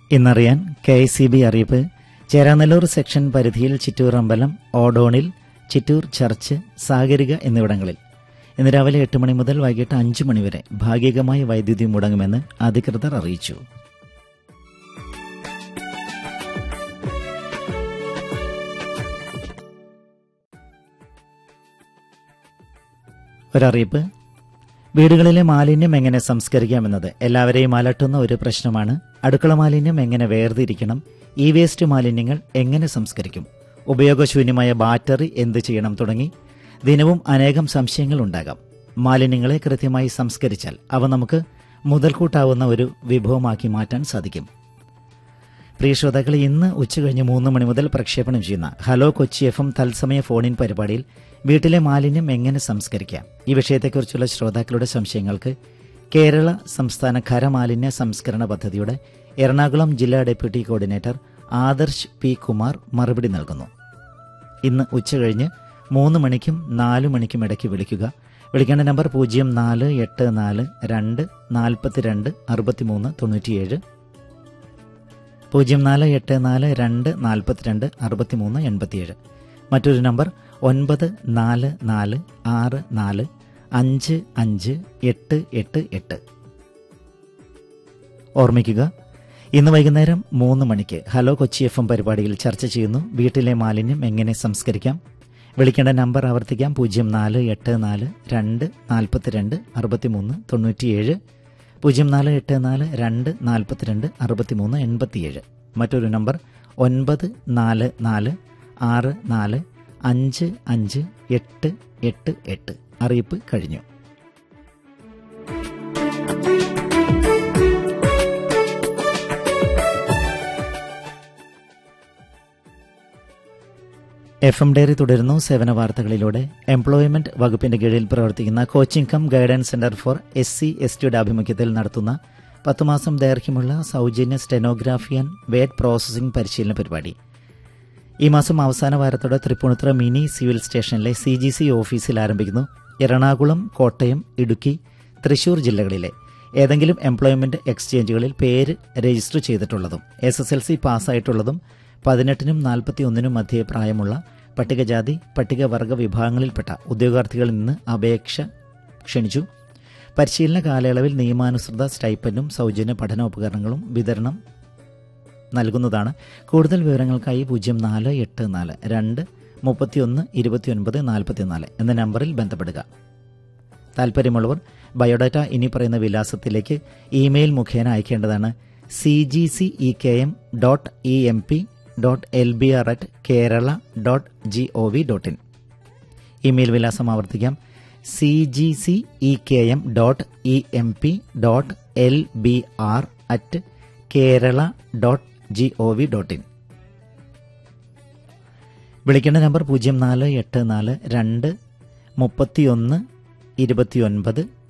ഇന്നറിയാൻ K I C B അറിയിപ്പ് Cheranallur section പരിധിയിൽ ചിറ്റൂർ അമ്പലം ഓഡോണിൽ ചിറ്റൂർ ചർച്ച് സാഗരിക എന്നിവിടങ്ങളിൽ ഇന്ന് രാവിലെ എട്ട് മണി മുതൽ വൈകിട്ട് അഞ്ച് മണിവരെ ഭാഗികമായി വൈദ്യുതി മുടങ്ങുമെന്ന് അധികൃതർ അറിയിച്ചു ഒരറിയിപ്പ് വീടുകളിലെ മാലിന്യം എങ്ങനെ സംസ്കരിക്കാമെന്നത് എല്ലാവരെയും അലട്ടുന്ന ഒരു പ്രശ്നമാണ് അടുക്കള മാലിന്യം എങ്ങനെ വേർതിരിക്കണം ഇ വേസ്റ്റ് മാലിന്യങ്ങൾ എങ്ങനെ സംസ്കരിക്കും ഉപയോഗശൂന്യമായ ബാറ്ററി എന്ത് ചെയ്യണം തുടങ്ങി ദിനവും അനേകം സംശയങ്ങൾ ഉണ്ടാകാം മാലിന്യങ്ങളെ കൃത്യമായി സംസ്കരിച്ചാൽ അവ നമുക്ക് മുതൽക്കൂട്ടാവുന്ന ഒരു വിഭവമാക്കി മാറ്റാൻ സാധിക്കും പ്രിയ ശ്രോതാക്കളെ ഇന്ന് ഉച്ചകഴിഞ്ഞ് മൂന്ന് മണി മുതൽ പ്രക്ഷേപണം ചെയ്യുന്ന ഹലോ കൊച്ചി എഫ് എം തത്സമയ ഫോണിൻ പരിപാടിയിൽ വീട്ടിലെ മാലിന്യം എങ്ങനെ സംസ്കരിക്കാം ഈ വിഷയത്തെക്കുറിച്ചുള്ള ശ്രോതാക്കളുടെ സംശയങ്ങൾക്ക് കേരള സംസ്ഥാന ഖരമാലിന്യ സംസ്കരണ പദ്ധതിയുടെ എറണാകുളം ജില്ലാ deputy coordinator Adarsh P Kumar മറുപടി നൽകുന്നു ഇന്ന് ഉച്ചകഴിഞ്ഞ് മൂന്ന് മണിക്കും നാല് മണിക്കും ഇടയ്ക്ക് വിളിക്കുക വിളിക്കേണ്ട നമ്പർ പൂജ്യം നാല് എട്ട് നാല് രണ്ട് നാൽപ്പത്തിരണ്ട് അറുപത്തിമൂന്ന് തൊണ്ണൂറ്റിയേഴ് പൂജ്യം നാല് എട്ട് നാല് രണ്ട് നാൽപ്പത്തിരണ്ട് അറുപത്തിമൂന്ന് എൺപത്തിയേഴ് മറ്റൊരു നമ്പർ ഒൻപത് നാല് നാല് ആറ് നാല് അഞ്ച് അഞ്ച് എട്ട് എട്ട് എട്ട് ഓർമ്മിക്കുക ഇന്ന് വൈകുന്നേരം മൂന്ന് മണിക്ക് ഹലോ കൊച്ചി എഫ് എം പരിപാടിയിൽ ചർച്ച ചെയ്യുന്നു വീട്ടിലെ മാലിന്യം എങ്ങനെ സംസ്കരിക്കാം വിളിക്കേണ്ട നമ്പർ ആവർത്തിക്കാം പൂജ്യം നാല് എട്ട് നാല് രണ്ട് നാൽപ്പത്തിരണ്ട് അറുപത്തിമൂന്ന് തൊണ്ണൂറ്റിയേഴ് പൂജ്യം നാല് എട്ട് നാല് രണ്ട് നാൽപ്പത്തിരണ്ട് അറുപത്തിമൂന്ന് എൺപത്തിയേഴ് മറ്റൊരു നമ്പർ ഒൻപത് നാല് നാല് ആറ് നാല് അഞ്ച് അഞ്ച് എട്ട് എട്ട് എട്ട് അറിയിപ്പ് കഴിഞ്ഞു എഫ് എം ഡയറി തുടരുന്നു സേവന വാർത്തകളിലൂടെ എംപ്ലോയ്മെന്റ് വകുപ്പിന്റെ കീഴിൽ പ്രവർത്തിക്കുന്ന coaching cum guidance centre for S C S ടിയുടെ ആഭിമുഖ്യത്തിൽ നടത്തുന്ന പത്ത് മാസം ദൈർഘ്യമുള്ള സൗജന്യ സ്റ്റെനോഗ്രാഫി ആൻഡ് വേഡ് പ്രോസസിംഗ് പരിശീലന പരിപാടി ഈ മാസം അവസാന വാരത്തോടെ തൃപ്പൂണിത്തുറ മിനി സിവിൽ സ്റ്റേഷനിലെ സി ജി സി ഓഫീസിൽ ആരംഭിക്കുന്നു എറണാകുളം കോട്ടയം ഇടുക്കി തൃശൂർ ജില്ലകളിലെ ഏതെങ്കിലും എംപ്ലോയ്മെന്റ് എക്സ്ചേഞ്ചുകളിൽ പേര് രജിസ്റ്റർ ചെയ്തിട്ടുള്ളതും എസ് എസ് എൽ സി പാസ്സായിട്ടുള്ളതും പതിനെട്ടിനും നാൽപ്പത്തി ഒന്നിനും മധ്യേ പ്രായമുള്ള പട്ടികജാതി പട്ടികവർഗ വിഭാഗങ്ങളിൽപ്പെട്ട ഉദ്യോഗാർത്ഥികളിൽ നിന്ന് അപേക്ഷ ക്ഷണിച്ചു പരിശീലന കാലയളവിൽ നിയമാനുസൃത സ്റ്റൈപ്പൻഡും സൗജന്യ പഠനോപകരണങ്ങളും വിതരണം നൽകുന്നതാണ് കൂടുതൽ വിവരങ്ങൾക്കായി പൂജ്യം നാല് എട്ട് നാല് രണ്ട് മുപ്പത്തിയൊന്ന് ഇരുപത്തിയൊൻപത് നാൽപ്പത്തിനാല് എന്ന നമ്പറിൽ ബന്ധപ്പെടുക താൽപ്പര്യമുള്ളവർ ബയോഡാറ്റ ഇനി പറയുന്ന വിലാസത്തിലേക്ക് ഇമെയിൽ മുഖേന അയക്കേണ്ടതാണ് C G C E K M dot E M P dot L B R at Kerala dot G O V dot in email വിലാസം ആവർത്തിക്കാം C G C E K M dot E M P dot L B R at Kerala dot G O V dot in വിളിക്കേണ്ട number പൂജ്യം നാല് എട്ട് നാല് രണ്ട് മുപ്പത്തിയൊന്ന് ഇരുപത്തിയൊൻപത്